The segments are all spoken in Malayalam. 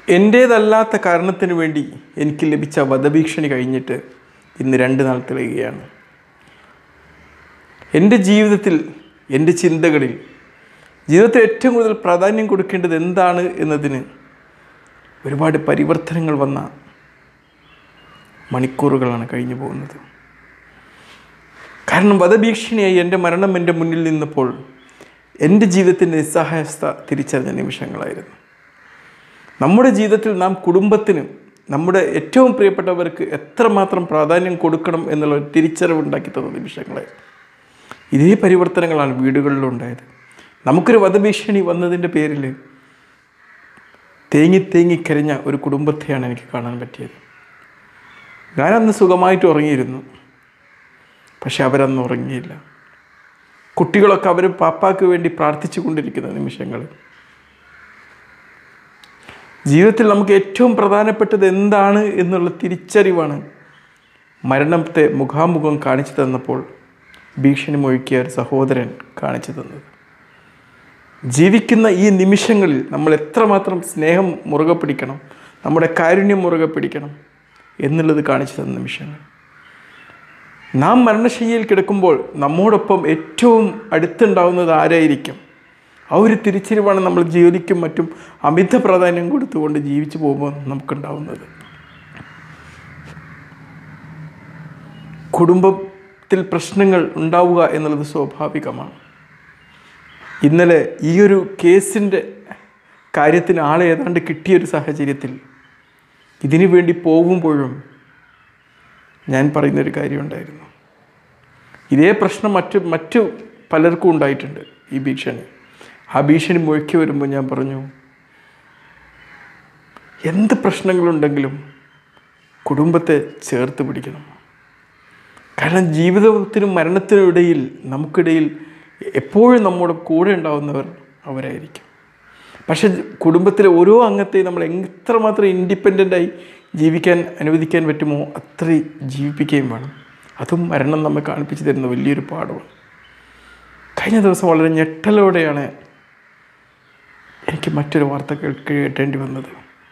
എൻ്റേതല്ലാത്ത കാരണത്തിന് വേണ്ടി എനിക്ക് ലഭിച്ച വധഭീഷണി കഴിഞ്ഞിട്ട് ഇന്ന് രണ്ട് നാൾ തെളിയുകയാണ് എൻ്റെ ജീവിതത്തിൽ എൻ്റെ ചിന്തകളിൽ ജീവിതത്തിൽ ഏറ്റവും കൂടുതൽ പ്രാധാന്യം കൊടുക്കേണ്ടത് എന്താണ് എന്നതിന് ഒരുപാട് പരിവർത്തനങ്ങൾ വന്ന മണിക്കൂറുകളാണ് കഴിഞ്ഞു പോകുന്നത് കാരണം വധഭീഷണിയായി എൻ്റെ മരണം എൻ്റെ മുന്നിൽ നിന്നപ്പോൾ എൻ്റെ ജീവിതത്തിൻ്റെ നിസ്സഹായസ്ഥ തിരിച്ചറിഞ്ഞ നിമിഷങ്ങളായിരുന്നു നമ്മുടെ ജീവിതത്തിൽ നാം കുടുംബത്തിന് നമ്മുടെ ഏറ്റവും പ്രിയപ്പെട്ടവർക്ക് എത്രമാത്രം പ്രാധാന്യം കൊടുക്കണം എന്നുള്ള ഒരു തിരിച്ചറിവുണ്ടാക്കി തന്ന നിമിഷങ്ങളായിരുന്നു ഇതേ പരിവർത്തനങ്ങളാണ് വീടുകളിലുണ്ടായത് നമുക്കൊരു വധഭീഷണി വന്നതിൻ്റെ പേരിൽ തേങ്ങി തേങ്ങി കരഞ്ഞ ഒരു കുടുംബത്തെയാണ് എനിക്ക് കാണാൻ പറ്റിയത് ഞാനന്ന് സുഖമായിട്ട് ഉറങ്ങിയിരുന്നു പക്ഷെ അവരന്ന് ഉറങ്ങിയില്ല കുട്ടികളൊക്കെ അവർ പാപ്പാക്ക് വേണ്ടി പ്രാർത്ഥിച്ചു കൊണ്ടിരിക്കുന്ന നിമിഷങ്ങൾ ജീവിതത്തിൽ നമുക്ക് ഏറ്റവും പ്രധാനപ്പെട്ടത് എന്താണ് എന്നുള്ള തിരിച്ചറിവാണ് മരണത്തെ മുഖാമുഖം കാണിച്ചു തന്നപ്പോൾ ഭീഷണി മുഴക്കിയ ഒരു സഹോദരൻ കാണിച്ചു തന്നത് ജീവിക്കുന്ന ഈ നിമിഷങ്ങളിൽ നമ്മൾ എത്രമാത്രം സ്നേഹം മുറുകെ പിടിക്കണം നമ്മുടെ കാരുണ്യം മുറുകെ പിടിക്കണം എന്നുള്ളത് കാണിച്ചു തന്ന നിമിഷങ്ങൾ നാം മരണശയ്യയിൽ കിടക്കുമ്പോൾ നമ്മോടൊപ്പം ഏറ്റവും അടുത്തുണ്ടാവുന്നത് ആരായിരിക്കും ആ ഒരു തിരിച്ചറിവാണ് നമ്മൾ ജോലിക്കും മറ്റും അമിത പ്രാധാന്യം കൊടുത്തുകൊണ്ട് ജീവിച്ചു പോകുമ്പോൾ നമുക്കുണ്ടാവുന്നത് കുടുംബത്തിൽ പ്രശ്നങ്ങൾ ഉണ്ടാവുക എന്നുള്ളത് സ്വാഭാവികമാണ് ഇന്നലെ ഈ ഒരു കേസിൻ്റെ കാര്യത്തിന് ആളെ ഏതാണ്ട് കിട്ടിയൊരു സാഹചര്യത്തിൽ ഇതിനു വേണ്ടി പോകുമ്പോഴും ഞാൻ പറയുന്നൊരു കാര്യമുണ്ടായിരുന്നു ഇതേ പ്രശ്നം മറ്റു മറ്റു പലർക്കും ഉണ്ടായിട്ടുണ്ട് ഈ ഭീഷണി ആ ഭീഷണി മുഴക്കി വരുമ്പോൾ ഞാൻ പറഞ്ഞു എന്ത് പ്രശ്നങ്ങളുണ്ടെങ്കിലും കുടുംബത്തെ ചേർത്ത് പിടിക്കണം കാരണം ജീവിതത്തിനും മരണത്തിനും ഇടയിൽ നമുക്കിടയിൽ എപ്പോഴും നമ്മുടെ കൂടെ ഉണ്ടാവുന്നവർ അവരായിരിക്കും പക്ഷെ കുടുംബത്തിലെ ഓരോ അംഗത്തെയും നമ്മൾ എത്രമാത്രം ഇൻഡിപെൻഡൻ്റായി ജീവിക്കാൻ അനുവദിക്കാൻ പറ്റുമോ അത്രയും ജീവിപ്പിക്കുകയും വേണം അതും മരണം നമ്മെ കാണിപ്പിച്ചു തരുന്ന വലിയൊരു പാഠമാണ് കഴിഞ്ഞ ദിവസം വളരെ ഞെട്ടലോടെയാണ് എനിക്ക് മറ്റൊരു വാർത്ത കേൾക്ക് കേട്ടേണ്ടി വന്നത്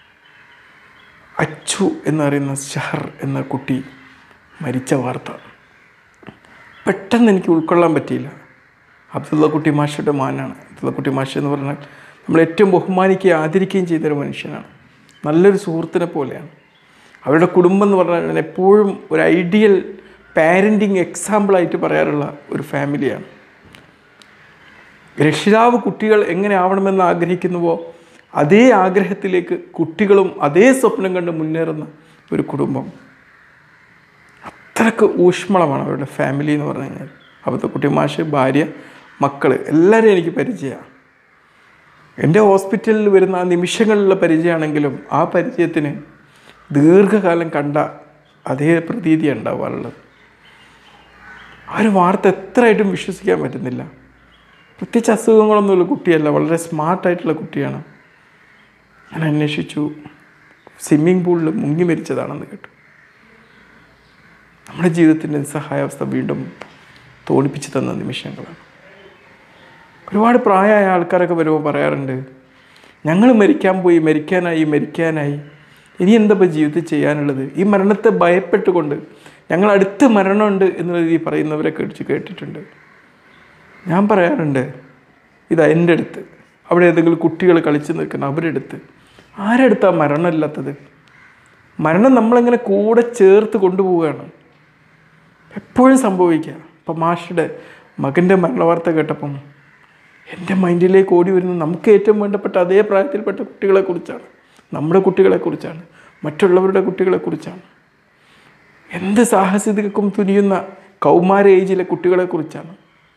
അച്ചു എന്നറിയുന്ന ഷഹർ എന്ന കുട്ടി മരിച്ച വാർത്ത പെട്ടെന്ന് എനിക്ക് ഉൾക്കൊള്ളാൻ പറ്റിയില്ല അബ്ദുള്ള കുട്ടി മാഷയുടെ മാനാണ് അബ്ദുള്ള കുട്ടി മാഷ എന്ന് പറഞ്ഞാൽ നമ്മൾ ഏറ്റവും ബഹുമാനിക്കുകയും ആദരിക്കുകയും ചെയ്തൊരു മനുഷ്യനാണ് നല്ലൊരു സുഹൃത്തിനെ പോലെയാണ് അവരുടെ കുടുംബം എന്ന് പറഞ്ഞാൽ എപ്പോഴും ഒരു ഐഡിയൽ പാരൻറ്റിങ് എക്സാമ്പിളായിട്ട് പറയാറുള്ള ഒരു ഫാമിലിയാണ് രക്ഷിതാവ് കുട്ടികൾ എങ്ങനെ ആവണമെന്ന് ആഗ്രഹിക്കുന്നുവോ അതേ ആഗ്രഹത്തിലേക്ക് കുട്ടികളും അതേ സ്വപ്നം കണ്ട് മുന്നേറുന്ന ഒരു കുടുംബം അത്രക്ക് ഊഷ്മളമാണ് അവരുടെ ഫാമിലി എന്ന് പറഞ്ഞു കഴിഞ്ഞാൽ അവിടുത്തെ കുട്ടി മാഷ് ഭാര്യ മക്കൾ എല്ലാവരെയും എനിക്ക് പരിചയമാണ് എൻ്റെ ഹോസ്പിറ്റലിൽ വരുന്ന ആ നിമിഷങ്ങളിലുള്ള പരിചയമാണെങ്കിലും ആ പരിചയത്തിന് ദീർഘകാലം കണ്ട അതേ പ്രതീതി ഉണ്ടാവാറുള്ളത് ആ ഒരു വാർത്ത എത്രയായിട്ടും വിശ്വസിക്കാൻ പറ്റുന്നില്ല പ്രത്യേകിച്ച് അസുഖങ്ങളൊന്നുമില്ല കുട്ടിയല്ല വളരെ സ്മാർട്ടായിട്ടുള്ള കുട്ടിയാണ് ഞാൻ അന്വേഷിച്ചു സ്വിമ്മിംഗ് പൂളിൽ മുങ്ങി മരിച്ചതാണെന്ന് കേട്ടു നമ്മുടെ ജീവിതത്തിൻ്റെ നിസ്സഹായാവസ്ഥ വീണ്ടും തോണിപ്പിച്ച് തന്ന നിമിഷങ്ങളാണ് ഒരുപാട് പ്രായമായ ആൾക്കാരൊക്കെ വരുമ്പോൾ പറയാറുണ്ട് ഞങ്ങൾ മരിക്കാൻ പോയി മരിക്കാനായി മരിക്കാനായി ഇനി എന്താ ഇപ്പോൾ ജീവിതത്തിൽ ചെയ്യാനുള്ളത് ഈ മരണത്തെ ഭയപ്പെട്ടുകൊണ്ട് ഞങ്ങൾ അടുത്ത് മരണമുണ്ട് എന്നുള്ള രീതിയിൽ പറയുന്നവരെ കേട്ടിച്ച് കേട്ടിട്ടുണ്ട് ഞാൻ പറയാറുണ്ട് ഇതാ എൻ്റെ അടുത്ത് അവിടെ ഏതെങ്കിലും കുട്ടികൾ കളിച്ച് നിൽക്കുന്ന അവരുടെ അടുത്ത് ആരടുത്താ മരണമില്ലാത്തത് മരണം നമ്മളിങ്ങനെ കൂടെ ചേർത്ത് കൊണ്ടുപോവുകയാണ് എപ്പോഴും സംഭവിക്കുക ഇപ്പം മാഷയുടെ മകൻ്റെ മരണവാർത്ത കേട്ടപ്പം എൻ്റെ മൈൻഡിലേക്ക് ഓടി വരുന്നത് നമുക്ക് ഏറ്റവും വേണ്ടപ്പെട്ട അതേ പ്രായത്തിൽപ്പെട്ട കുട്ടികളെക്കുറിച്ചാണ് നമ്മുടെ കുട്ടികളെക്കുറിച്ചാണ് മറ്റുള്ളവരുടെ കുട്ടികളെക്കുറിച്ചാണ് എന്ത് സാഹസികക്കും തുനിയുന്ന കൗമാര ഏജിലെ കുട്ടികളെക്കുറിച്ചാണ്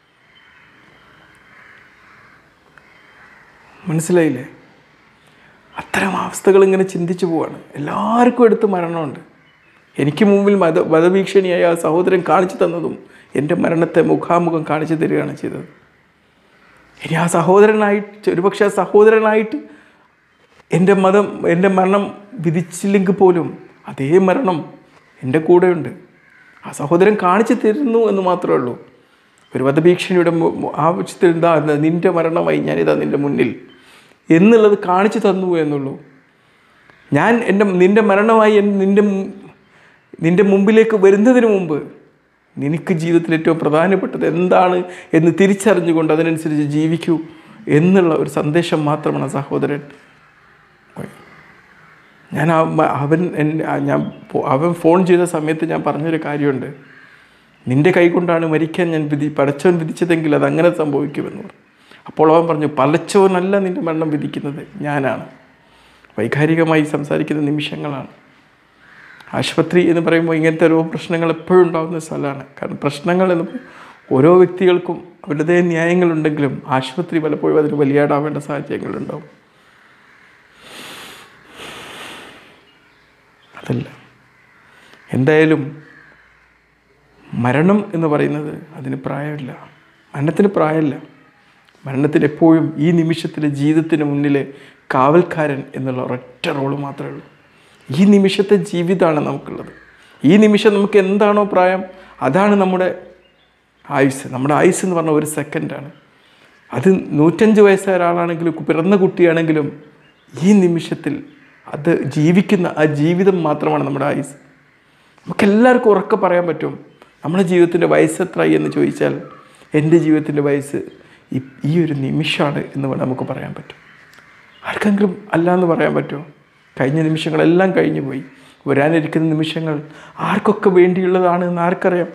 മനസ്സിലായില്ലേ അത്തരം അവസ്ഥകൾ ഇങ്ങനെ ചിന്തിച്ചു പോവാണ് എല്ലാവർക്കും എടുത്ത് മരണമുണ്ട് എനിക്ക് മുമ്പിൽ മത വധഭീഷണിയായ ആ സഹോദരൻ കാണിച്ചു തന്നതും എൻ്റെ മരണത്തെ മുഖാമുഖം കാണിച്ചു തരികയാണ് ചെയ്തത് ഇനി ആ സഹോദരനായിട്ട് ഒരുപക്ഷെ ആ സഹോദരനായിട്ട് എൻ്റെ മതം എൻ്റെ മരണം വിധിച്ചില്ലെങ്കിൽ പോലും അതേ മരണം എൻ്റെ കൂടെയുണ്ട് ആ സഹോദരൻ കാണിച്ചു തരുന്നു എന്ന് മാത്രമേ ഉള്ളൂ ഒരു വധഭീഷണിയുടെ മു- മു- ആവശ്യത്തിൽ എന്താ നിൻ്റെ മരണമായി ഞാനിതാ നിൻ്റെ മുന്നിൽ എന്നുള്ളത് കാണിച്ചു തന്നു എന്നുള്ളൂ ഞാൻ എൻ്റെ നിൻ്റെ മരണമായി എൻ- നിൻ്റെ മു- നിൻ്റെ മുമ്പിലേക്ക് വരുന്നതിന് മുമ്പ് നിനക്ക് ജീവിതത്തിൽ ഏറ്റവും പ്രധാനപ്പെട്ടത് എന്താണ് എന്ന് തിരിച്ചറിഞ്ഞുകൊണ്ട് അതിനനുസരിച്ച് ജീവിക്കൂ എന്നുള്ള ഒരു സന്ദേശം മാത്രമാണ് സഹോദരൻ ഞാൻ ആ മ- അവൻ എന്നെ ആ ഞാൻ ഫോ- അവൻ ഫോൺ ചെയ്ത സമയത്ത് ഞാൻ പറഞ്ഞൊരു കാര്യമുണ്ട് നിന്റെ കൈ കൊണ്ടാണ് മരിക്കാൻ ഞാൻ വിധി പടച്ചവൻ വിധിച്ചതെങ്കിൽ അത് അങ്ങനെ സംഭവിക്കുമെന്ന് പറഞ്ഞു അപ്പോൾ അവൻ പറഞ്ഞു പലച്ചവനല്ല നിന്റെ മരണം വിധിക്കുന്നത് ഞാനാണ് വൈകാരികമായി സംസാരിക്കുന്ന നിമിഷങ്ങളാണ് ആശുപത്രി എന്ന് പറയുമ്പോൾ ഇങ്ങനത്തെ ഓരോ പ്രശ്നങ്ങൾ എപ്പോഴും ഉണ്ടാകുന്ന സ്ഥലമാണ് കാരണം പ്രശ്നങ്ങൾ എന്ന് പറ- ഓരോ വ്യക്തികൾക്കും അവരുടേതായ ന്യായങ്ങളുണ്ടെങ്കിലും ആശുപത്രി പലപ്പോഴും അതിന് ബലിയാടാവേണ്ട സാഹചര്യങ്ങളുണ്ടാവും അതല്ല എന്തായാലും മരണം എന്ന് പറയുന്നത് അതിന് പ്രായമില്ല മരണത്തിന് പ്രായമില്ല മരണത്തിന് എപ്പോഴും ഈ നിമിഷത്തിലെ ജീവിതത്തിന് മുന്നിലെ കാവൽക്കാരൻ എന്നുള്ള ഒരൊറ്റ റോള് മാത്രമേ ഉള്ളൂ ഈ നിമിഷത്തെ ജീവിതമാണ് നമുക്കുള്ളത് ഈ നിമിഷം നമുക്ക് എന്താണോ പ്രായം അതാണ് നമ്മുടെ ആയുസ് നമ്മുടെ ആയുസ് എന്ന് പറഞ്ഞ ഒരു സെക്കൻഡാണ് അത് നൂറ്റഞ്ച് വയസ്സായ ഒരാളാണെങ്കിലും പിറന്ന കുട്ടിയാണെങ്കിലും ഈ നിമിഷത്തിൽ അത് ജീവിക്കുന്ന ആ ജീവിതം മാത്രമാണ് നമ്മുടെ ആയുസ് നമുക്ക് എല്ലാവർക്കും ഉറക്കെ പറയാൻ പറ്റും നമ്മുടെ ജീവിതത്തിൻ്റെ വയസ്സ് എത്രയായി എന്ന് ചോദിച്ചാൽ എൻ്റെ ജീവിതത്തിൻ്റെ വയസ്സ് ഈ ഈ ഒരു നിമിഷമാണ് എന്ന് വേണം നമുക്ക് പറയാൻ പറ്റും ആർക്കെങ്കിലും അല്ല എന്ന് പറയാൻ പറ്റുമോ കഴിഞ്ഞ നിമിഷങ്ങളെല്ലാം കഴിഞ്ഞു പോയി വരാനിരിക്കുന്ന നിമിഷങ്ങൾ ആർക്കൊക്കെ വേണ്ടിയുള്ളതാണ് എന്ന് ആർക്കറിയാം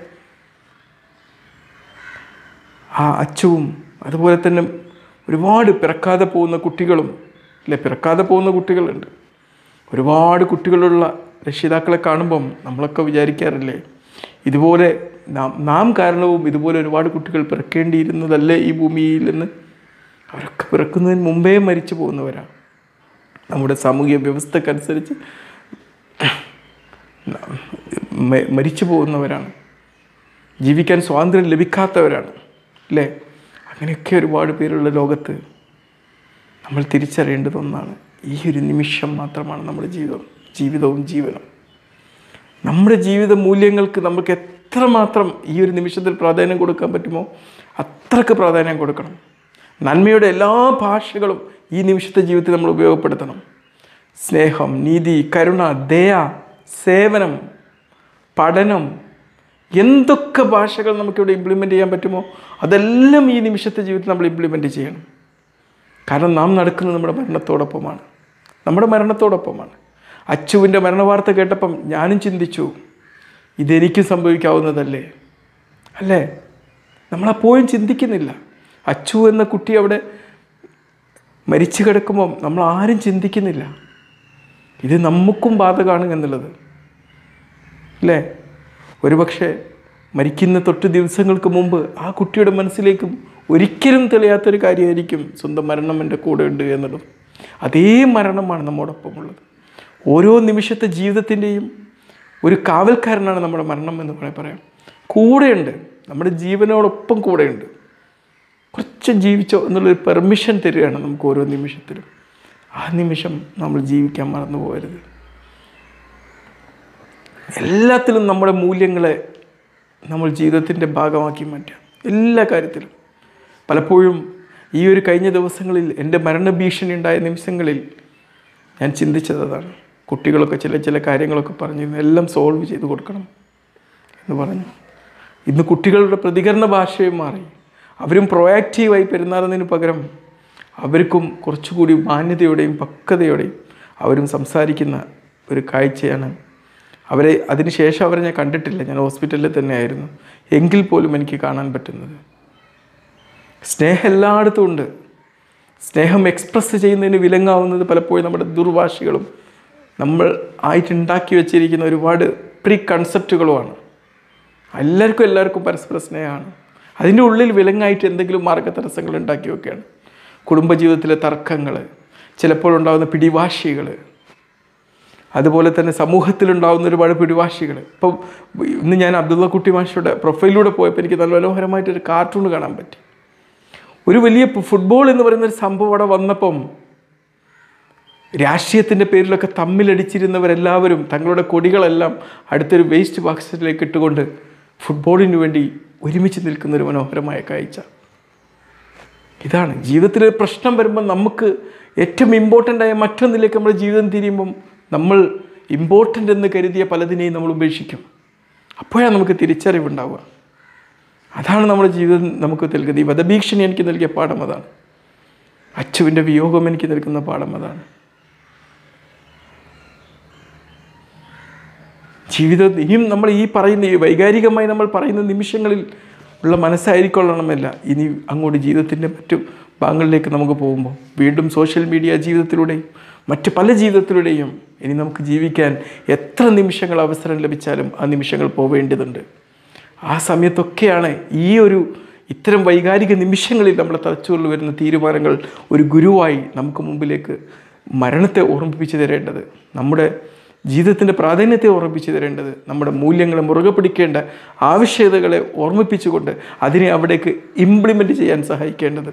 ആ അച്ചുവും അതുപോലെ തന്നെ ഒരുപാട് പിറക്കാതെ പോകുന്ന കുട്ടികളും അല്ലെ പിറക്കാതെ പോകുന്ന കുട്ടികളുണ്ട് ഒരുപാട് കുട്ടികളുള്ള രക്ഷിതാക്കളെ കാണുമ്പം നമ്മളൊക്കെ വിചാരിക്കാറില്ലേ ഇതുപോലെ നാം നാം കാരണവും ഇതുപോലെ ഒരുപാട് കുട്ടികൾ പിറക്കേണ്ടിയിരുന്നതല്ലേ ഈ ഭൂമിയിൽ നിന്ന് അവരൊക്കെ പിറക്കുന്നതിന് മുമ്പേ മരിച്ചു പോകുന്നവരാണ് നമ്മുടെ സാമൂഹിക വ്യവസ്ഥക്കനുസരിച്ച് മ- മരിച്ചു പോകുന്നവരാണ് ജീവിക്കാൻ സ്വാതന്ത്ര്യം ലഭിക്കാത്തവരാണ് അല്ലേ അങ്ങനെയൊക്കെ ഒരുപാട് പേരുള്ള ലോകത്ത് നമ്മൾ തിരിച്ചറിയേണ്ടത് ഒന്നാണ് ഈ ഒരു നിമിഷം മാത്രമാണ് നമ്മുടെ ജീവിതം ജീവിതവും ജീവനും നമ്മുടെ ജീവിത മൂല്യങ്ങൾക്ക് നമുക്ക് എത്രമാത്രം ഈ ഒരു നിമിഷത്തിൽ പ്രാധാന്യം കൊടുക്കാൻ പറ്റുമോ അത്രക്ക് പ്രാധാന്യം കൊടുക്കണം നന്മയുടെ എല്ലാ ഭാഷകളും ഈ നിമിഷത്തെ ജീവിതത്തിൽ നമ്മൾ ഉപയോഗപ്പെടുത്തണം സ്നേഹം നീതി കരുണ ദയ സേവനം പഠനം എന്തൊക്കെ ഭാഷകൾ നമുക്കിവിടെ ഇംപ്ലിമെൻ്റ് ചെയ്യാൻ പറ്റുമോ അതെല്ലാം ഈ നിമിഷത്തെ ജീവിതത്തിൽ നമ്മൾ ഇംപ്ലിമെൻ്റ് ചെയ്യണം കാരണം നാം നടക്കുന്നത് നമ്മുടെ മരണത്തോടൊപ്പമാണ് നമ്മുടെ മരണത്തോടൊപ്പമാണ് അച്ചുവിൻ്റെ മരണവാർത്ത കേട്ടപ്പം ഞാനും ചിന്തിച്ചു ഇതെനിക്കും സംഭവിക്കാവുന്നതല്ലേ അല്ലേ നമ്മളപ്പോഴും ചിന്തിക്കുന്നില്ല അച്ചു എന്ന കുട്ടി അവിടെ മരിച്ചു കിടക്കുമ്പം നമ്മൾ ആരും ചിന്തിക്കുന്നില്ല ഇത് നമുക്കും ബാധകമാണ് എന്നുള്ളത് അല്ലേ ഒരുപക്ഷെ മരിക്കുന്ന തൊട്ട് ദിവസങ്ങൾക്ക് മുമ്പ് ആ കുട്ടിയുടെ മനസ്സിലേക്കും ഒരിക്കലും തെളിയാത്തൊരു കാര്യമായിരിക്കും സ്വന്തം മരണം എൻ്റെ കൂടെ ഉണ്ട് എന്നതും അതേ മരണമാണ് നമ്മോടൊപ്പമുള്ളത് ഓരോ നിമിഷത്തെ ജീവിതത്തിൻ്റെയും ഒരു കാവൽക്കാരനാണ് നമ്മുടെ മരണം എന്ന് വേണേൽ പറയാം കൂടെയുണ്ട് നമ്മുടെ ജീവനോടൊപ്പം കൂടെയുണ്ട് കുറച്ച് ജീവിച്ചോ എന്നുള്ളൊരു പെർമിഷൻ തരികയാണ് നമുക്ക് ഓരോ നിമിഷത്തിലും ആ നിമിഷം നമ്മൾ ജീവിക്കാൻ മറന്നു പോകരുത് എല്ലാത്തിലും നമ്മുടെ മൂല്യങ്ങളെ നമ്മൾ ജീവിതത്തിൻ്റെ ഭാഗമാക്കി മാറ്റാം എല്ലാ കാര്യത്തിലും പലപ്പോഴും ഈ ഒരു കഴിഞ്ഞ ദിവസങ്ങളിൽ എൻ്റെ മരണഭീഷണി ഉണ്ടായ നിമിഷങ്ങളിൽ ഞാൻ ചിന്തിച്ചത് അതാണ് കുട്ടികളൊക്കെ ചില ചില കാര്യങ്ങളൊക്കെ പറഞ്ഞിരുന്നു എല്ലാം സോൾവ് ചെയ്ത് കൊടുക്കണം എന്ന് പറഞ്ഞു ഇന്ന് കുട്ടികളുടെ പ്രതികരണ ഭാഷയും മാറി അവരും പ്രൊയാക്റ്റീവായി പെരുമാറുന്നതിന് പകരം അവർക്കും കുറച്ചുകൂടി മാന്യതയോടെയും പക്വതയോടെയും അവരും സംസാരിക്കുന്ന ഒരു കാഴ്ചയാണ് അവരെ അതിനുശേഷം അവരെ ഞാൻ കണ്ടിട്ടില്ല ഞാൻ ഹോസ്പിറ്റലിൽ തന്നെയായിരുന്നു എങ്കിൽ പോലും എനിക്ക് കാണാൻ പറ്റുന്നത് സ്നേഹം എല്ലായിടത്തും ഉണ്ട് സ്നേഹം എക്സ്പ്രസ് ചെയ്യുന്നതിന് വിലങ്ങാവുന്നത് പലപ്പോഴും നമ്മുടെ ദുർവാശികളും നമ്മൾ ആയിട്ടുണ്ടാക്കി വെച്ചിരിക്കുന്ന ഒരുപാട് പ്രീ കൺസെപ്റ്റുകളുമാണ് എല്ലാവർക്കും എല്ലാവർക്കും പരസ്പര സ്നേഹമാണ് അതിൻ്റെ ഉള്ളിൽ വിലങ്ങായിട്ട് എന്തെങ്കിലും മാർഗതടസ്സങ്ങൾ ഉണ്ടാക്കി വെക്കുകയാണ് കുടുംബജീവിതത്തിലെ തർക്കങ്ങൾ ചിലപ്പോൾ ഉണ്ടാകുന്ന പിടിവാശികൾ അതുപോലെ തന്നെ സമൂഹത്തിലുണ്ടാകുന്ന ഒരുപാട് പിടിവാശികൾ ഇപ്പം ഇന്ന് ഞാൻ അബ്ദുള്ള കുട്ടി മാഷിയുടെ പ്രൊഫൈലിലൂടെ പോയപ്പോൾ എനിക്ക് നല്ല മനോഹരമായിട്ടൊരു കാർട്ടൂൺ കാണാൻ പറ്റി ഒരു വലിയ ഫുട്ബോൾ എന്ന് പറയുന്ന ഒരു സംഭവം അവിടെ വന്നപ്പം രാഷ്ട്രീയത്തിൻ്റെ പേരിലൊക്കെ തമ്മിലടിച്ചിരുന്നവരെല്ലാവരും തങ്ങളുടെ കൊടികളെല്ലാം അടുത്തൊരു വേസ്റ്റ് ബാക്സിലേക്ക് ഇട്ടുകൊണ്ട് ഫുട്ബോളിന് വേണ്ടി ഒരുമിച്ച് നിൽക്കുന്ന ഒരു മനോഹരമായ കാഴ്ച ഇതാണ് ജീവിതത്തിൽ ഒരു പ്രശ്നം വരുമ്പോൾ നമുക്ക് ഏറ്റവും ഇമ്പോർട്ടൻ്റ് ആയ മറ്റൊന്നിലേക്ക് നമ്മുടെ ജീവിതം തിരിയുമ്പം നമ്മൾ ഇമ്പോർട്ടൻ്റ് എന്ന് കരുതിയ പലതിനെയും നമ്മൾ ഉപേക്ഷിക്കും അപ്പോഴാണ് നമുക്ക് തിരിച്ചറിവുണ്ടാവുക അതാണ് നമ്മുടെ ജീവിതം നമുക്ക് നൽകുന്നത് ഈ വധഭീഷണി എനിക്ക് നൽകിയ പാഠം അതാണ് അച്ചുവിൻ്റെ വിയോഗം എനിക്ക് നൽകുന്ന പാഠം അതാണ് ജീവിതം ഇനിയും നമ്മൾ ഈ പറയുന്ന ഈ വൈകാരികമായി നമ്മൾ പറയുന്ന നിമിഷങ്ങളിൽ ഉള്ള മനസ്സായിരിക്കൊള്ളണമെല്ല ഇനി അങ്ങോട്ട് ജീവിതത്തിൻ്റെ മറ്റു ഭാഗങ്ങളിലേക്ക് നമുക്ക് പോകുമ്പോൾ വീണ്ടും സോഷ്യൽ മീഡിയ ജീവിതത്തിലൂടെയും മറ്റ് പല ജീവിതത്തിലൂടെയും ഇനി നമുക്ക് ജീവിക്കാൻ എത്ര നിമിഷങ്ങൾ അവസരം ലഭിച്ചാലും ആ നിമിഷങ്ങൾ പോവേണ്ടതുണ്ട് ആ സമയത്തൊക്കെയാണ് ഈ ഒരു ഇത്തരം വൈകാരിക നിമിഷങ്ങളിൽ നമ്മുടെ തലച്ചോറിൽ വരുന്ന തീരുമാനങ്ങൾ ഒരു ഗുരുവായി നമുക്ക് മുമ്പിലേക്ക് മരണത്തെ ഓർമ്മിപ്പിച്ചു തരേണ്ടത് നമ്മുടെ ജീവിതത്തിൻ്റെ പ്രാധാന്യത്തെ ഓർമ്മിപ്പിച്ചു തരേണ്ടത് നമ്മുടെ മൂല്യങ്ങളെ മുറുകെ പിടിക്കേണ്ട ആവശ്യകതകളെ ഓർമ്മിപ്പിച്ചുകൊണ്ട് അതിനെ അവിടേക്ക് ഇംപ്ലിമെൻ്റ് ചെയ്യാൻ സഹായിക്കേണ്ടത്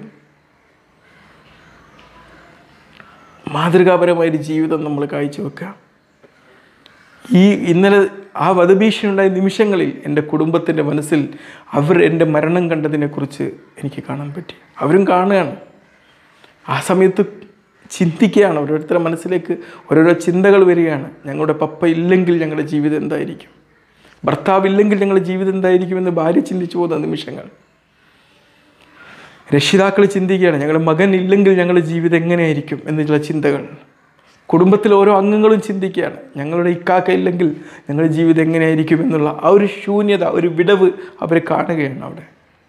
മാതൃകാപരമായൊരു ജീവിതം നമ്മൾ കാഴ്ചവെക്കുക ഈ ഇന്നലെ ആ വധഭീഷണി ഉണ്ടായ നിമിഷങ്ങളിൽ എൻ്റെ കുടുംബത്തിൻ്റെ മനസ്സിൽ അവർ എൻ്റെ മരണം കണ്ടതിനെക്കുറിച്ച് എനിക്ക് കാണാൻ പറ്റി അവരും കാണുകയാണ് ആ സമയത്ത് ചിന്തിക്കുകയാണ് ഓരോരുത്തരുടെ മനസ്സിലേക്ക് ഓരോരോ ചിന്തകൾ വരികയാണ് ഞങ്ങളുടെ പപ്പ ഇല്ലെങ്കിൽ ഞങ്ങളുടെ ജീവിതം എന്തായിരിക്കും ഭർത്താവ് ഇല്ലെങ്കിൽ ഞങ്ങളുടെ ജീവിതം എന്തായിരിക്കുമെന്ന് ഭാര്യ ചിന്തിച്ചു പോകുന്ന നിമിഷങ്ങൾ രക്ഷിതാക്കൾ ചിന്തിക്കുകയാണ് ഞങ്ങളുടെ മകൻ ഇല്ലെങ്കിൽ ഞങ്ങളുടെ ജീവിതം എങ്ങനെയായിരിക്കും എന്നുള്ള ചിന്തകൾ കുടുംബത്തിലെ ഓരോ അംഗങ്ങളും ചിന്തിക്കുകയാണ് ഞങ്ങളുടെ ഇക്കാക്ക ഇല്ലെങ്കിൽ ഞങ്ങളുടെ ജീവിതം എങ്ങനെയായിരിക്കും എന്നുള്ള ആ ഒരു ശൂന്യത ഒരു വിടവ് അവർ കാണുകയാണ് അവിടെ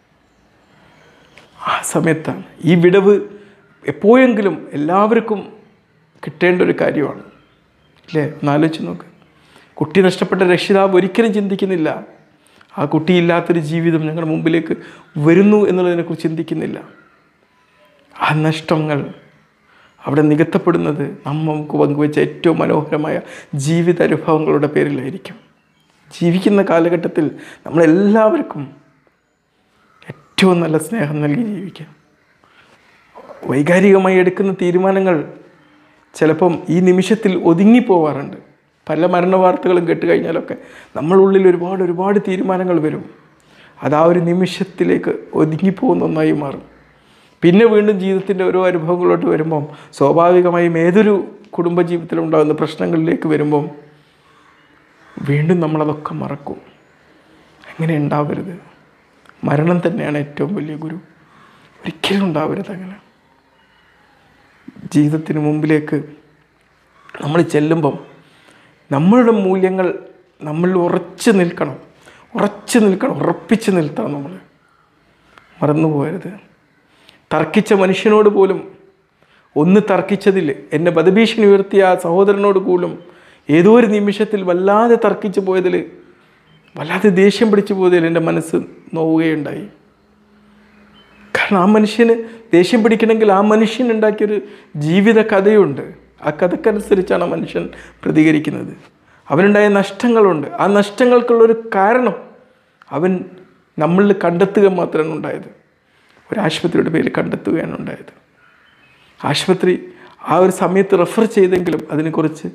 ആ സമയത്താണ് ഈ വിടവ് എപ്പോഴെങ്കിലും എല്ലാവർക്കും കിട്ടേണ്ട ഒരു കാര്യമാണ് അല്ലേ ഒന്നാലോചിച്ച് നോക്ക് കുട്ടി നഷ്ടപ്പെട്ട രക്ഷിതാവ് ഒരിക്കലും ചിന്തിക്കുന്നില്ല ആ കുട്ടിയില്ലാത്തൊരു ജീവിതം ഞങ്ങളുടെ മുമ്പിലേക്ക് വരുന്നു എന്നുള്ളതിനെക്കുറിച്ച് ചിന്തിക്കുന്നില്ല ആ നഷ്ടങ്ങൾ അവിടെ നികത്തപ്പെടുന്നത് നമുക്ക് പങ്കുവെച്ച ഏറ്റവും മനോഹരമായ ജീവിത അനുഭവങ്ങളുടെ പേരിലായിരിക്കും ജീവിക്കുന്ന കാലഘട്ടത്തിൽ നമ്മളെല്ലാവർക്കും ഏറ്റവും നല്ല സ്നേഹം നൽകി ജീവിക്കാം വൈകാരികമായി എടുക്കുന്ന തീരുമാനങ്ങൾ ചിലപ്പം ഈ നിമിഷത്തിൽ ഒതുങ്ങിപ്പോവാറുണ്ട് പല മരണ വാർത്തകളും കേട്ട് കഴിഞ്ഞാലൊക്കെ നമ്മളുള്ളിൽ ഒരുപാട് ഒരുപാട് തീരുമാനങ്ങൾ വരും അത് ആ ഒരു നിമിഷത്തിലേക്ക് ഒതുങ്ങിപ്പോകുന്ന ഒന്നായി മാറും പിന്നെ വീണ്ടും ജീവിതത്തിൻ്റെ ഓരോ അനുഭവങ്ങളോട്ട് വരുമ്പം സ്വാഭാവികമായും ഏതൊരു കുടുംബജീവിതത്തിലും ഉണ്ടാകുന്ന പ്രശ്നങ്ങളിലേക്ക് വരുമ്പം വീണ്ടും നമ്മളതൊക്കെ മറക്കും അങ്ങനെ ഉണ്ടാവരുത് മരണം തന്നെയാണ് ഏറ്റവും വലിയ ഗുരു ഒരിക്കലും ഉണ്ടാവരുത് അങ്ങനെ ജീവിതത്തിന് മുമ്പിലേക്ക് നമ്മൾ ചെല്ലുമ്പം നമ്മളുടെ മൂല്യങ്ങൾ നമ്മൾ ഉറച്ചു നിൽക്കണം ഉറച്ചു നിൽക്കണം ഉറപ്പിച്ച് നിൽക്കണം നമ്മൾ മറന്നു പോകരുത് തർക്കിച്ച മനുഷ്യനോട് പോലും ഒന്ന് തർക്കിച്ചതിൽ എന്നെ വധഭീഷണി ഉയർത്തിയ ആ സഹോദരനോട് പോലും ഏതോ ഒരു നിമിഷത്തിൽ വല്ലാതെ തർക്കിച്ചു പോയതിൽ വല്ലാതെ ദേഷ്യം പിടിച്ചു പോയതിൽ എൻ്റെ മനസ്സ് നോവുകയുണ്ടായി കാരണം ആ മനുഷ്യന് ദേഷ്യം പിടിക്കണമെങ്കിൽ ആ മനുഷ്യൻ ഉണ്ടാക്കിയൊരു ജീവിത കഥയുണ്ട് ആ കഥക്കനുസരിച്ചാണ് ആ മനുഷ്യൻ പ്രതികരിക്കുന്നത് അവനുണ്ടായ നഷ്ടങ്ങളുണ്ട് ആ നഷ്ടങ്ങൾക്കുള്ളൊരു കാരണം അവൻ നമ്മളിൽ കണ്ടെത്തുക മാത്രമാണ് ഉണ്ടായത് ഒരു ആശുപത്രിയുടെ പേരിൽ കണ്ടെത്തുകയാണ് ഉണ്ടായത് ആശുപത്രി ആ ഒരു സമയത്ത് റെഫർ ചെയ്തെങ്കിലും അതിനെക്കുറിച്ച്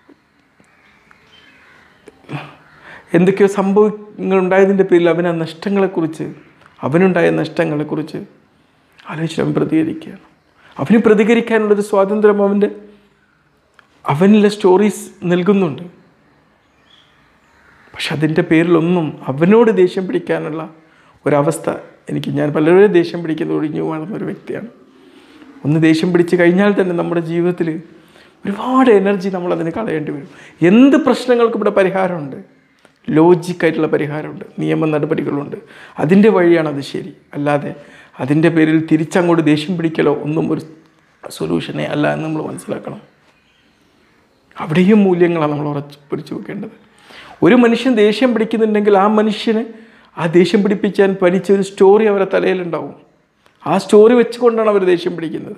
എന്തൊക്കെയോ സംഭവങ്ങൾ ഉണ്ടായതിൻ്റെ പേരിൽ അവൻ ആ നഷ്ടങ്ങളെക്കുറിച്ച് അവനുണ്ടായ നഷ്ടങ്ങളെക്കുറിച്ച് ആലോചിച്ച് അവൻ പ്രതികരിക്കുകയാണ് അവന് പ്രതികരിക്കാനുള്ളൊരു സ്വാതന്ത്ര്യം അവൻ്റെ അവനിലെ സ്റ്റോറീസ് നൽകുന്നുണ്ട് പക്ഷെ അതിൻ്റെ പേരിലൊന്നും അവനോട് ദേഷ്യം പിടിക്കാനുള്ള ഒരവസ്ഥ എനിക്ക് ഞാൻ വളരെ ദേഷ്യം പിടിക്കുന്ന ഒഴിഞ്ഞു മാറുന്ന ഒരു വ്യക്തിയാണ് ഒന്ന് ദേഷ്യം പിടിച്ച് കഴിഞ്ഞാൽ തന്നെ നമ്മുടെ ജീവിതത്തിൽ ഒരുപാട് എനർജി നമ്മൾ അതിന് കളയേണ്ടി വരും എന്ത് പ്രശ്നങ്ങൾക്കും ഇവിടെ പരിഹാരമുണ്ട് ലോജിക്കായിട്ടുള്ള പരിഹാരമുണ്ട് നിയമ നടപടികളുണ്ട് അതിൻ്റെ വഴിയാണ് അത് ശരി അല്ലാതെ അതിൻ്റെ പേരിൽ തിരിച്ചങ്ങോട്ട് ദേഷ്യം പിടിക്കലോ ഒന്നും ഒരു സൊല്യൂഷനേ അല്ല എന്ന് നമ്മൾ മനസ്സിലാക്കണം അവിടെയും മൂല്യങ്ങളാണ് നമ്മൾ ഉറച്ച് പിടിച്ചു വെക്കേണ്ടത് ഒരു മനുഷ്യൻ ദേഷ്യം പിടിക്കുന്നുണ്ടെങ്കിൽ ആ മനുഷ്യന് ആ ദേഷ്യം പിടിപ്പിക്കാൻ പഠിച്ച ഒരു സ്റ്റോറി അവരുടെ തലയിലുണ്ടാവും ആ സ്റ്റോറി വെച്ചുകൊണ്ടാണ് അവർ ദേഷ്യം പിടിക്കുന്നത്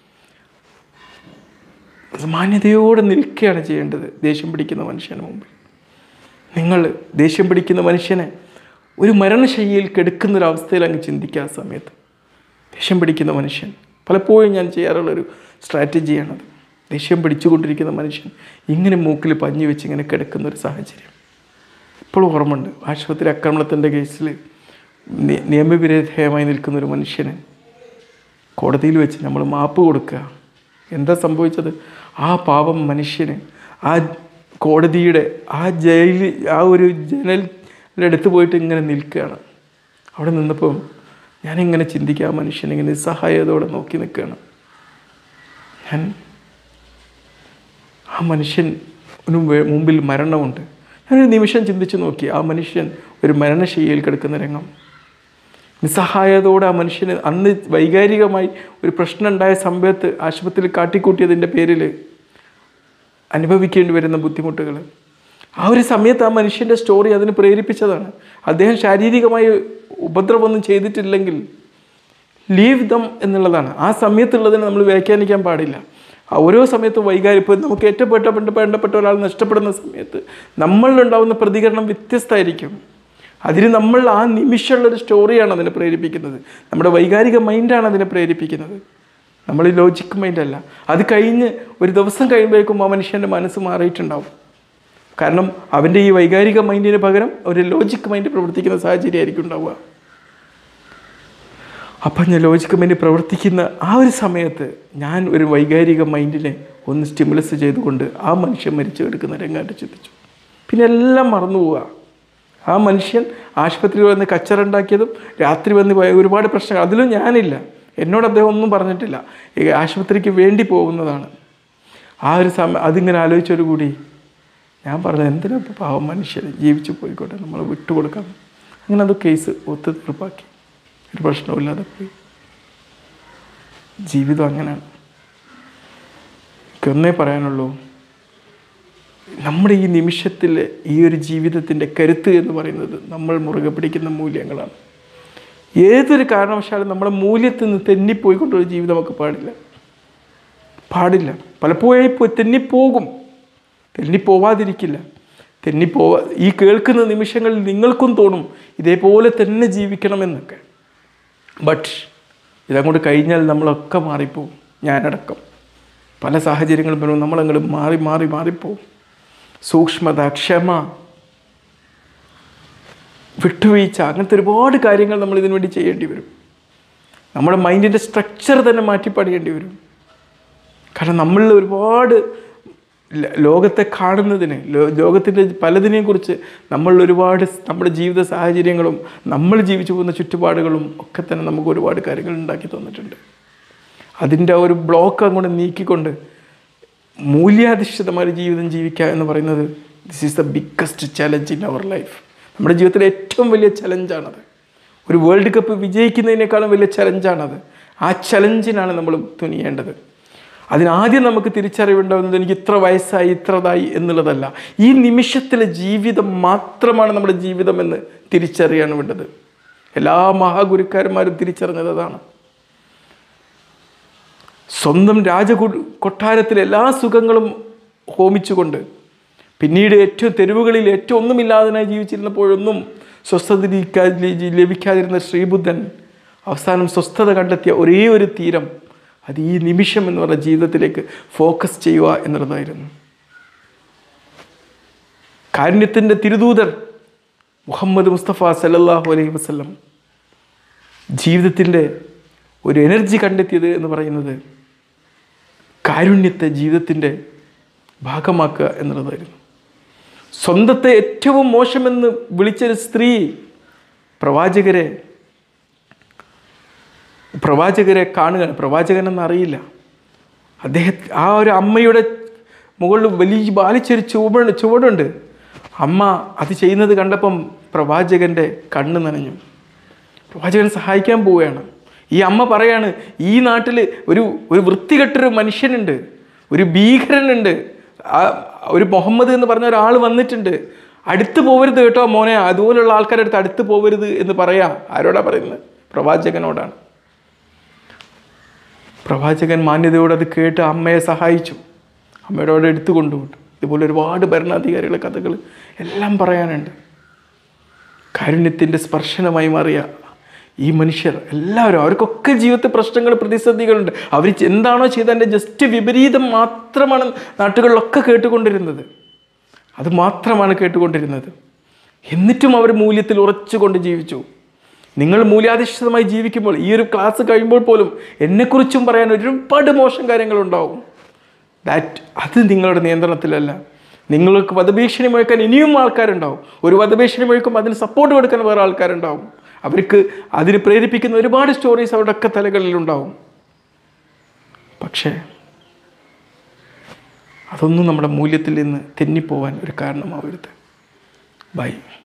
മാന്യതയോടെ നിൽക്കുകയാണ് ചെയ്യേണ്ടത് ദേഷ്യം പിടിക്കുന്ന മനുഷ്യന് മുമ്പിൽ നിങ്ങൾ ദേഷ്യം പിടിക്കുന്ന മനുഷ്യനെ ഒരു മരണശൈലിയിൽ കെടുക്കുന്ന ഒരു അവസ്ഥയിൽ അങ്ങ് ചിന്തിക്കുക ആ സമയത്ത് ദേഷ്യം പിടിക്കുന്ന മനുഷ്യൻ പലപ്പോഴും ഞാൻ ചെയ്യാറുള്ളൊരു സ്ട്രാറ്റജിയാണത് ദേഷ്യം പിടിച്ചുകൊണ്ടിരിക്കുന്ന മനുഷ്യൻ ഇങ്ങനെ മൂക്കിൽ പഞ്ഞി വെച്ച് ഇങ്ങനെ കിടക്കുന്ന ഒരു സാഹചര്യം ഇപ്പോഴും ഓർമ്മയുണ്ട് ആശുപത്രി ആക്രമണത്തിൻ്റെ കേസിൽ നി- നിയമവിധേയമായി നിൽക്കുന്ന ഒരു മനുഷ്യന് കോടതിയിൽ വെച്ച് നമ്മൾ മാപ്പ് കൊടുക്കുക എന്താ സംഭവിച്ചത് ആ പാവം മനുഷ്യന് ആ കോടതിയുടെ ആ ജയിലിൽ ആ ഒരു ജനലിൻ്റെ അടുത്ത് പോയിട്ട് ഇങ്ങനെ നിൽക്കുകയാണ് അവിടെ നിന്നപ്പം ഞാനിങ്ങനെ ചിന്തിക്കുക ആ മനുഷ്യൻ ഇങ്ങനെ നിസ്സഹായതയോടെ നോക്കി നിൽക്കുകയാണ് ഞാൻ ആ മനുഷ്യൻ മുമ്പിൽ മരണമുണ്ട് ഞാനൊരു നിമിഷം ചിന്തിച്ച് നോക്കി ആ മനുഷ്യൻ ഒരു മരണശയ്യയിൽ കിടക്കുന്ന രംഗം നിസ്സഹായതയോടെ ആ മനുഷ്യന് അന്ന് വൈകാരികമായി ഒരു പ്രശ്നം ഉണ്ടായ സമയത്ത് ആശുപത്രിയിൽ കാട്ടിക്കൂട്ടിയതിൻ്റെ പേരിൽ അനുഭവിക്കേണ്ടി വരുന്ന ബുദ്ധിമുട്ടുകൾ ആ ഒരു സമയത്ത് ആ മനുഷ്യൻ്റെ സ്റ്റോറി അതിന് പ്രേരിപ്പിച്ചതാണ് അദ്ദേഹം ശാരീരികമായി ഉപദ്രവമൊന്നും ചെയ്തിട്ടില്ലെങ്കിൽ ലീവ് ദം എന്നുള്ളതാണ് ആ സമയത്തുള്ളതിനെ നമ്മൾ വ്യാഖ്യാനിക്കാൻ പാടില്ല ആ ഓരോ സമയത്തും വൈകാരി ഇപ്പോൾ നമുക്ക് ഏറ്റവും വേണ്ടപ്പെട്ട വേണ്ടപ്പെട്ട ഒരാൾ നഷ്ടപ്പെടുന്ന സമയത്ത് നമ്മളിലുണ്ടാവുന്ന പ്രതികരണം വ്യത്യസ്തമായിരിക്കും അതിന് നമ്മൾ ആ നിമിഷമുള്ളൊരു സ്റ്റോറിയാണ് അതിനെ പ്രേരിപ്പിക്കുന്നത് നമ്മുടെ വൈകാരിക മൈൻഡാണ് അതിനെ പ്രേരിപ്പിക്കുന്നത് നമ്മൾ ഈ ലോജിക് മൈൻഡല്ല അത് കഴിഞ്ഞ് ഒരു ദിവസം കഴിയുമ്പോഴേക്കും ആ മനുഷ്യൻ്റെ മനസ്സ് മാറിയിട്ടുണ്ടാവും കാരണം അവൻ്റെ ഈ വൈകാരിക മൈൻഡിന് പകരം ഒരു ലോജിക് മൈൻഡ് പ്രവർത്തിക്കുന്ന സാഹചര്യമായിരിക്കും ഉണ്ടാവുക അപ്പം ഞാൻ ലോജിക് മൈൻഡ് പ്രവർത്തിക്കുന്ന ആ ഒരു സമയത്ത് ഞാൻ ഒരു വൈകാരിക മൈൻഡിനെ ഒന്ന് സ്റ്റിമുലസ് ചെയ്തുകൊണ്ട് ആ മനുഷ്യൻ മരിച്ചു കിടക്കുന്ന രംഗമായിട്ട് ചിന്തിച്ചു പിന്നെ എല്ലാം മറന്നു പോവുക ആ മനുഷ്യൻ ആശുപത്രിയിൽ വന്ന് കച്ചറുണ്ടാക്കിയതും രാത്രി വന്ന് പോയ ഒരുപാട് പ്രശ്നങ്ങൾ അതിലും ഞാനില്ല എന്നോട് അദ്ദേഹം ഒന്നും പറഞ്ഞിട്ടില്ല ഈ ആശുപത്രിക്ക് വേണ്ടി പോകുന്നതാണ് ആ ഒരു സമയം അതിങ്ങനെ ആലോചിച്ചോടു കൂടി ഞാൻ പറഞ്ഞത് എന്തിനാ ഇപ്പോൾ പാവം മനുഷ്യൻ ജീവിച്ചു പോയിക്കോട്ടെ നമ്മൾ വിട്ടുകൊടുക്കാം അങ്ങനെ അത് കേസ് ഒത്തു തീർപ്പാക്കി ഒരു പ്രശ്നമില്ലാതെ പോയി ജീവിതം അങ്ങനെയാണ് എനിക്കൊന്നേ പറയാനുള്ളൂ നമ്മുടെ ഈ നിമിഷത്തിൽ ഈ ഒരു ജീവിതത്തിൻ്റെ കരുത്ത് എന്ന് പറയുന്നത് നമ്മൾ മുറുകെ പിടിക്കുന്ന മൂല്യങ്ങളാണ് ഏതൊരു കാരണവശാലും നമ്മുടെ മൂല്യത്തിൽ നിന്ന് തെന്നിപ്പോയിക്കൊണ്ടൊരു ജീവിതം നമുക്ക് പാടില്ല പാടില്ല പലപ്പോഴായി പോയി തെന്നിപ്പോകും തെന്നിപ്പോവാതിരിക്കില്ല തെന്നിപ്പോവാ ഈ കേൾക്കുന്ന നിമിഷങ്ങളിൽ നിങ്ങൾക്കും തോന്നും ഇതേപോലെ തന്നെ ജീവിക്കണമെന്നൊക്കെ ബട്ട് ഇതങ്ങോട്ട് കഴിഞ്ഞാൽ നമ്മളൊക്കെ മാറിപ്പോവും ഞാനടക്കം പല സാഹചര്യങ്ങളും വരുമ്പോൾ നമ്മളങ്ങോട്ട് മാറി മാറി മാറിപ്പോവും സൂക്ഷ്മത ക്ഷമ വിട്ടുവീഴ്ച അങ്ങനത്തെ ഒരുപാട് കാര്യങ്ങൾ നമ്മൾ ഇതിനു വേണ്ടി ചെയ്യേണ്ടി വരും നമ്മുടെ മൈൻഡിൻ്റെ സ്ട്രക്ചർ തന്നെ മാറ്റി പണിയേണ്ടി വരും കാരണം നമ്മളിൽ ഒരുപാട് ല- ലോകത്തെ കാണുന്നതിന് ലോ- ലോകത്തിൻ്റെ പലതിനെയും കുറിച്ച് നമ്മൾ ഒരുപാട് സ് നമ്മുടെ ജീവിത സാഹചര്യങ്ങളും നമ്മൾ ജീവിച്ചു പോകുന്ന ചുറ്റുപാടുകളും ഒക്കെ തന്നെ നമുക്ക് ഒരുപാട് കാര്യങ്ങൾ ഉണ്ടാക്കി തന്നിട്ടുണ്ട് അതിൻ്റെ ആ ഒരു ബ്ലോക്ക് അങ്ങോട്ട് നീക്കിക്കൊണ്ട് മൂല്യാധിഷ്ഠിതമായ ഒരു ജീവിതം ജീവിക്കുക എന്ന് പറയുന്നത് this is the biggest challenge in our life നമ്മുടെ ജീവിതത്തിലെ ഏറ്റവും വലിയ ചലഞ്ചാണത് ഒരു വേൾഡ് കപ്പ് വിജയിക്കുന്നതിനേക്കാളും വലിയ ചലഞ്ചാണത് ആ ചലഞ്ചിനാണ് നമ്മൾ തുനിയേണ്ടത് അതിനാദ്യം നമുക്ക് തിരിച്ചറിവുണ്ടാകുന്നത് എനിക്ക് ഇത്ര വയസ്സായി ഇത്രതായി എന്നുള്ളതല്ല ഈ നിമിഷത്തിലെ ജീവിതം മാത്രമാണ് നമ്മുടെ ജീവിതമെന്ന് തിരിച്ചറിയാണ് വേണ്ടത് എല്ലാ മഹാഗുരുക്കാരന്മാരും തിരിച്ചറിഞ്ഞത് അതാണ് സ്വന്തം രാജ കൊട്ടാരത്തിലെ എല്ലാ സുഖങ്ങളും ഹോമിച്ചുകൊണ്ട് പിന്നീട് ഏറ്റവും തെരുവുകളിൽ ഏറ്റവും ഒന്നുമില്ലാതനായി ജീവിച്ചിരുന്നപ്പോഴൊന്നും സ്വസ്ഥത ലഭിക്കാ- ലഭിക്കാതിരുന്ന ശ്രീബുദ്ധൻ അവസാനം സ്വസ്ഥത കണ്ടെത്തിയ ഒരേ ഒരു തീരം അത് ഈ നിമിഷം എന്ന് പറഞ്ഞ ജീവിതത്തിലേക്ക് ഫോക്കസ് ചെയ്യുക എന്നുള്ളതായിരുന്നു കാരുണ്യത്തിൻ്റെ തിരുദൂതർ മുഹമ്മദ് മുസ്തഫ സല്ലല്ലാഹു അലൈഹി വസല്ലം ജീവിതത്തിൻ്റെ ഒരു എനർജി കണ്ടെത്തിയത് എന്ന് പറയുന്നത് കാരുണ്യത്തെ ജീവിതത്തിൻ്റെ ഭാഗമാക്കുക എന്നുള്ളതായിരുന്നു സ്വന്തത്തെ ഏറ്റവും മോശമെന്ന് വിളിച്ചൊരു സ്ത്രീ പ്രവാചകരെ പ്രവാചകരെ കാണുകയാണ് പ്രവാചകനെന്ന് അറിയില്ല അദ്ദേഹം ആ ഒരു അമ്മയുടെ മുകളിൽ വലിയ ബാലിച്ചൊരു ചുവട് ചുവടുണ്ട് അമ്മ അത് ചെയ്യുന്നത് കണ്ടപ്പം പ്രവാചകൻ്റെ കണ്ണ് നനഞ്ഞു പ്രവാചകൻ സഹായിക്കാൻ പോവുകയാണ് ഈ അമ്മ പറയാണ് ഈ നാട്ടിൽ ഒരു ഒരു വൃത്തികെട്ടൊരു മനുഷ്യനുണ്ട് ഒരു ഭീകരനുണ്ട് ആ ഒരു മുഹമ്മദ് എന്ന് പറഞ്ഞ ഒരാൾ വന്നിട്ടുണ്ട് അടുത്ത് പോവരുത് കേട്ടോ മോനെ അതുപോലുള്ള ആൾക്കാരുടെ അടുത്ത് അടുത്ത് പോവരുത് എന്ന് പറയാ ആരോടാ പറയുന്നത് പ്രവാചകനോടാണ് പ്രവാചകൻ മാന്യതയോടെ അത് കേട്ട് അമ്മയെ സഹായിച്ചു അമ്മയുടെ അവിടെ എടുത്തു കൊണ്ടുപോട്ടു ഇതുപോലെ ഒരുപാട് ഭരണാധികാരികളുടെ കഥകൾ എല്ലാം പറയാനുണ്ട് കാരുണ്യത്തിൻ്റെ സ്പർശനമായി മാറിയ ഈ മനുഷ്യർ എല്ലാവരും അവർക്കൊക്കെ ജീവിതത്തിൽ പ്രശ്നങ്ങൾ പ്രതിസന്ധികളുണ്ട് അവർ എന്താണോ ചെയ്തതിൻ്റെ ജസ്റ്റ് വിപരീതം മാത്രമാണ് നാട്ടുകളിലൊക്കെ കേട്ടുകൊണ്ടിരുന്നത് അത് മാത്രമാണ് കേട്ടുകൊണ്ടിരുന്നത് എന്നിട്ടും അവർ മൂല്യത്തിൽ ഉറച്ചുകൊണ്ട് ജീവിച്ചു നിങ്ങൾ മൂല്യാധിഷ്ഠിതമായി ജീവിക്കുമ്പോൾ ഈ ഒരു ക്ലാസ് കഴിയുമ്പോൾ പോലും എന്നെക്കുറിച്ചും പറയാൻ ഒരുപാട് മോശം കാര്യങ്ങളുണ്ടാവും ദാറ്റ് അത് നിങ്ങളുടെ നിയന്ത്രണത്തിലല്ല നിങ്ങൾക്ക് വധഭീഷണി മുഴക്കാൻ ഇനിയും ആൾക്കാരുണ്ടാവും ഒരു വധഭീഷണി മുഴക്കുമ്പോൾ അതിന് സപ്പോർട്ട് കൊടുക്കാൻ വേറെ ആൾക്കാരുണ്ടാവും അവർക്ക് അതിന് പ്രേരിപ്പിക്കുന്ന ഒരുപാട് സ്റ്റോറീസ് അവരുടെ ഒക്കെ തലകളിലുണ്ടാവും പക്ഷേ അതൊന്നും നമ്മുടെ മൂല്യത്തിൽ നിന്ന് തെന്നിപ്പോവാൻ ഒരു കാരണമാവരുത് ബൈ